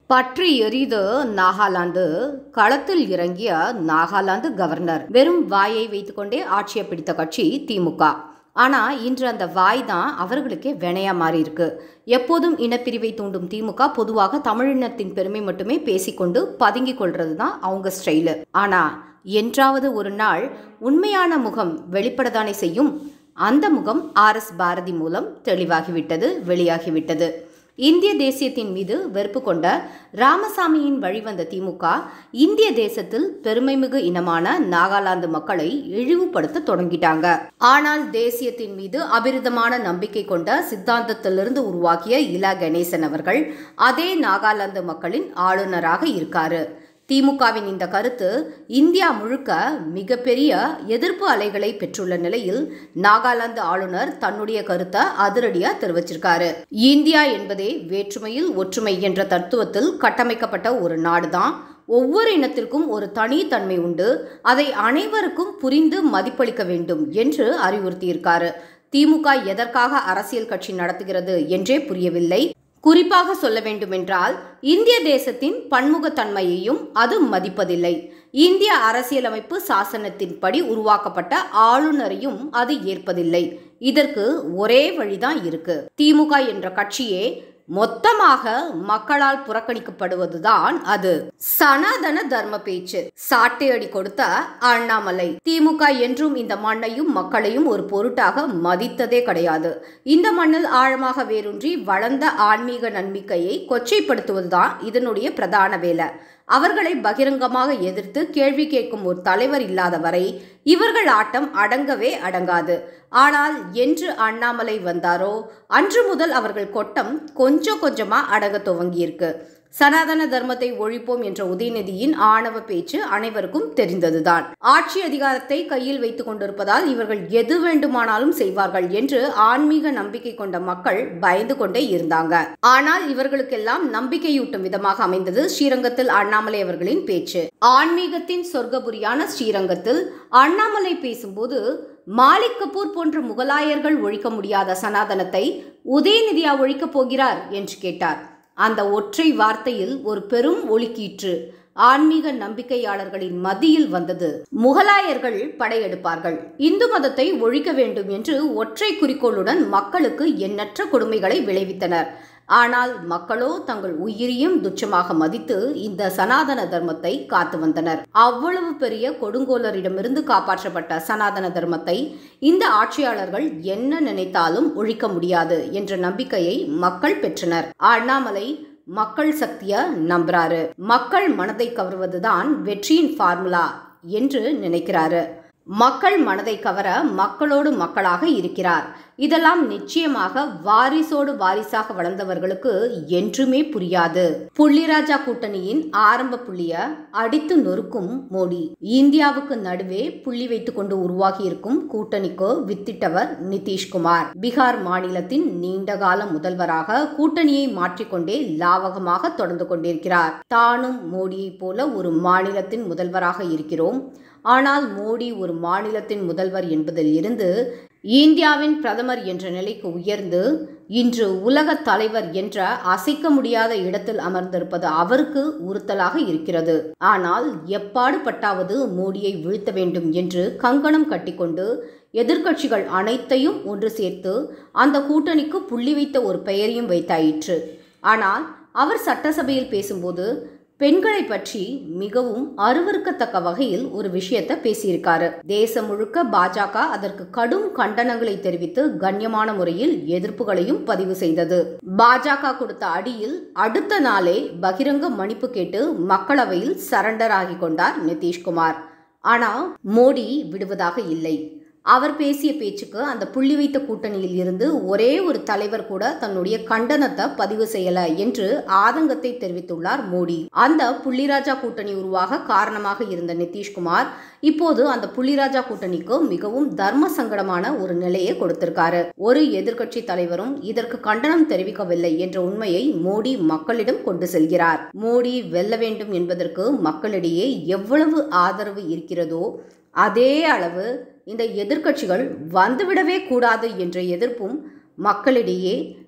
பற்றி எரிது நாகாலாந்து களத்தில் இறங்கிய நாகாலாந்து கவர்னர் வெறும் வாயை வைத்துக்கொண்டே ஆட்சியை பிடித்த கட்சி திமுக ஆனால் இன்று அந்த வாய் தான் அவர்களுக்கே வினையா மாறி இருக்கு எப்போதும் இனப்பிரிவை தூண்டும் திமுக பொதுவாக தமிழினத்தின் பெருமை மட்டுமே பேசிக்கொண்டு பதுங்கிக் கொள்றது தான் அவங்க ஸ்டைலு ஆனால் என்றாவது ஒரு நாள் உண்மையான முகம் வெளிப்படத்தானே செய்யும் அந்த முகம் ஆர் எஸ் பாரதி மூலம் தெளிவாகிவிட்டது வெளியாகிவிட்டது இந்திய தேசியத்தின் மீது வெறுப்பு கொண்ட ராமசாமியின் வழிவந்த திமுக இந்திய தேசத்தில் பெருமைமிகு இனமான நாகாலாந்து மக்களை இழிவுபடுத்த தொடங்கிட்டாங்க ஆனால் தேசியத்தின் மீது அபிரிதமான நம்பிக்கை கொண்ட சித்தாந்தத்திலிருந்து உருவாக்கிய இலா கணேசன் அவர்கள் அதே நாகாலாந்து மக்களின் ஆளுநராக இருக்காரு திமுகவின் இந்த கருத்து இந்தியா முழுக்க மிகப்பெரிய எதிர்ப்பு அலைகளை பெற்றுள்ள நிலையில் நாகாலாந்து ஆளுநர் தன்னுடைய கருத்தை அதிரடியா தெரிவிச்சிருக்காரு இந்தியா என்பதே வேற்றுமையில் ஒற்றுமை என்ற தத்துவத்தில் கட்டமைக்கப்பட்ட ஒரு நாடுதான் ஒவ்வொரு இனத்திற்கும் ஒரு தனித்தன்மை உண்டு அதை அனைவருக்கும் புரிந்து மதிப்பளிக்க வேண்டும் என்று அறிவுறுத்தியிருக்காரு திமுக எதற்காக அரசியல் கட்சி நடத்துகிறது என்றே புரியவில்லை குறிப்பாக சொல்ல வேண்டுமென்றால் இந்திய தேசத்தின் பன்முகத்தன்மையையும் அது மதிப்பதில்லை இந்திய அரசியலமைப்பு சாசனத்தின்படி உருவாக்கப்பட்ட ஆளுநரையும் அது ஏற்பதில்லை இதற்கு ஒரே வழிதான் இருக்கு திமுக என்ற கட்சியே மொத்தமாக மக்களால் புறக்கணிக்கப்படுவதுதான் அது சனாதன தர்ம பேச்சு சாட்டை அடி கொடுத்த அண்ணாமலை திமுக என்றும் இந்த மண்ணையும் மக்களையும் ஒரு பொருட்டாக மதித்ததே கிடையாது இந்த மண்ணில் ஆழமாக வேரூன்றி வளர்ந்த ஆன்மீக நன்மிக்கையை கொச்சைப்படுத்துவதுதான் இதனுடைய பிரதான வேலை அவர்களை பகிரங்கமாக எதிர்த்து கேள்வி கேட்கும் ஒரு தலைவர் இல்லாத வரை இவர்கள் ஆட்டம் அடங்கவே அடங்காது ஆனால் என்று அண்ணாமலை வந்தாரோ அன்று முதல் அவர்கள் கொட்டம் கொஞ்சம் கொஞ்சமா அடங்க துவங்கியிருக்கு சனாதன தர்மத்தை ஒழிப்போம் என்ற உதயநிதியின் ஆணவ பேச்சு அனைவருக்கும் தெரிந்ததுதான் ஆட்சி அதிகாரத்தை கையில் வைத்துக் கொண்டிருப்பதால் இவர்கள் எது வேண்டுமானாலும் செய்வார்கள் என்று ஆன்மீக நம்பிக்கை கொண்ட மக்கள் பயந்து கொண்டே இருந்தாங்க ஆனால் இவர்களுக்கெல்லாம் நம்பிக்கையூட்டும் விதமாக அமைந்தது ஸ்ரீரங்கத்தில் அண்ணாமலை அவர்களின் பேச்சு ஆன்மீகத்தின் சொர்க்கபுரியான ஸ்ரீரங்கத்தில் அண்ணாமலை பேசும்போது மாலிக் கபூர் போன்ற முகலாயர்கள் ஒழிக்க முடியாத சனாதனத்தை உதயநிதியா ஒழிக்கப் போகிறார் என்று கேட்டார் அந்த ஒற்றை வார்த்தையில் ஒரு பெரும் ஒலிக்கீற்று ஆன்மீக நம்பிக்கையாளர்களின் மத்தியில் வந்தது முகலாயர்கள் படையெடுப்பார்கள் இந்து மதத்தை ஒழிக்க வேண்டும் என்று ஒற்றை குறிக்கோளுடன் மக்களுக்கு எண்ணற்ற கொடுமைகளை விளைவித்தனர் ஆனால் மக்களோ தங்கள் உயிரையும் துச்சமாக மதித்து இந்த சனாதன தர்மத்தை காத்து வந்தனர் அவ்வளவு பெரிய கொடுங்கோலரிடமிருந்து காப்பாற்றப்பட்ட சனாதன தர்மத்தை இந்த ஆட்சியாளர்கள் என்ன நினைத்தாலும் ஒழிக்க முடியாது என்ற நம்பிக்கையை மக்கள் பெற்றனர் அண்ணாமலை மக்கள் சக்திய நம்புறாரு மக்கள் மனதை கவர்வதுதான் வெற்றியின் ஃபார்முலா என்று நினைக்கிறாரு மக்கள் மனதை கவர மக்களோடு மக்களாக இருக்கிறார் இதெல்லாம் நிச்சயமாக வாரிசோடு வாரிசாக வளர்ந்தவர்களுக்கு என்றுமே புரியாது புள்ளிராஜா கூட்டணியின் ஆரம்ப புள்ளிய அடித்து நொறுக்கும் மோடி இந்தியாவுக்கு நடுவே புள்ளி வைத்துக் கொண்டு உருவாகி இருக்கும் கூட்டணிக்கு வித்திட்டவர் நிதிஷ்குமார் பீகார் மாநிலத்தின் நீண்டகால முதல்வராக கூட்டணியை மாற்றிக்கொண்டே லாவகமாக தொடர்ந்து கொண்டிருக்கிறார் தானும் மோடியைப் போல ஒரு மாநிலத்தின் முதல்வராக இருக்கிறோம் ஆனால் மோடி ஒரு மாநிலத்தின் முதல்வர் என்பதில் இருந்து இந்தியாவின் பிரதமர் என்ற நிலைக்கு உயர்ந்து இன்று உலக தலைவர் என்ற அசைக்க முடியாத இடத்தில் அமர்ந்திருப்பது அவருக்கு உறுத்தலாக இருக்கிறது ஆனால் எப்பாடு பட்டாவது மோடியை வீழ்த்த வேண்டும் என்று கங்கணம் கட்டிக்கொண்டு எதிர்க்கட்சிகள் அனைத்தையும் ஒன்று சேர்த்து அந்த கூட்டணிக்கு புள்ளி வைத்த ஒரு பெயரையும் வைத்தாயிற்று ஆனால் அவர் சட்டசபையில் பேசும்போது பெண்களை பற்றி மிகவும் அருவறுக்கத்தக்க வகையில் ஒரு விஷயத்தை பேசியிருக்காரு தேசம் முழுக்க பாஜக அதற்கு கடும் கண்டனங்களை தெரிவித்து கண்ணியமான முறையில் எதிர்ப்புகளையும் பதிவு செய்தது பாஜக கொடுத்த அடியில் அடுத்த நாளே பகிரங்க மன்னிப்பு கேட்டு மக்களவையில் சரண்டர் ஆகி கொண்டார் நிதிஷ்குமார் ஆனால் மோடி விடுவதாக இல்லை அவர் பேசிய பேச்சுக்கு அந்த புள்ளி வைத்த கூட்டணியில் இருந்து ஒரே ஒரு தலைவர் கூட தன்னுடைய கண்டனத்தை பதிவு செய்யல என்று ஆதங்கத்தை தெரிவித்துள்ளார் மோடி அந்த புள்ளிராஜா கூட்டணி உருவாக காரணமாக இருந்த நிதிஷ்குமார் இப்போது அந்த புள்ளிராஜா கூட்டணிக்கு மிகவும் தர்ம சங்கடமான ஒரு நிலையை கொடுத்திருக்காரு ஒரு எதிர்க்கட்சி தலைவரும் இதற்கு கண்டனம் தெரிவிக்கவில்லை என்ற உண்மையை மோடி மக்களிடம் கொண்டு செல்கிறார் மோடி வெல்ல வேண்டும் என்பதற்கு மக்களிடையே எவ்வளவு ஆதரவு இருக்கிறதோ அதே அளவு இந்த எதிர்க்கட்சிகள் வந்துவிடவே கூடாது என்ற எதிர்ப்பும் மக்களிடையே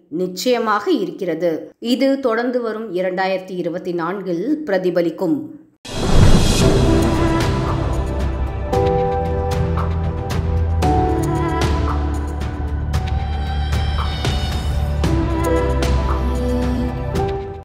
நிச்சயமாக இருக்கிறது இது தொடர்ந்து வரும் இரண்டாயிரத்தி இருபத்தி நான்கில் பிரதிபலிக்கும்